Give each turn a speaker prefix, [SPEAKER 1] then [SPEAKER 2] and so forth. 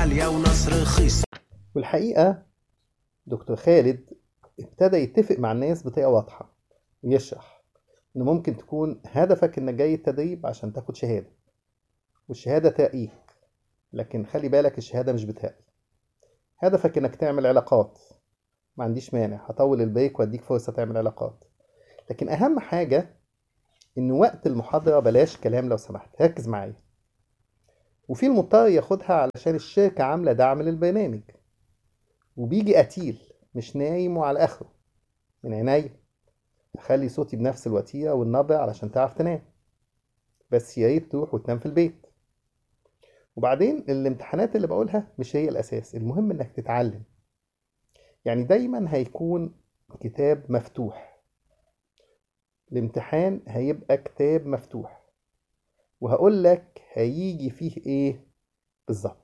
[SPEAKER 1] غالية وناس رخيصة
[SPEAKER 2] والحقيقة دكتور خالد ابتدى يتفق مع الناس بطريقة واضحة ويشرح إن ممكن تكون هدفك إنك جاي التدريب عشان تاخد شهادة والشهادة ترقيك لكن خلي بالك الشهادة مش بترقي هدفك إنك تعمل علاقات ما عنديش مانع هطول البريك وأديك فرصة تعمل علاقات لكن أهم حاجة إن وقت المحاضرة بلاش كلام لو سمحت ركز معايا وفي المضطر ياخدها علشان الشركة عاملة دعم للبرنامج وبيجي قتيل مش نايم وعلى آخره من عينيا أخلي صوتي بنفس الوتيرة والنبرة علشان تعرف تنام بس يا ريت تروح وتنام في البيت وبعدين الامتحانات اللي بقولها مش هي الأساس المهم إنك تتعلم يعني دايما هيكون كتاب مفتوح الامتحان هيبقى كتاب مفتوح وهقول لك هيجي فيه ايه بالظبط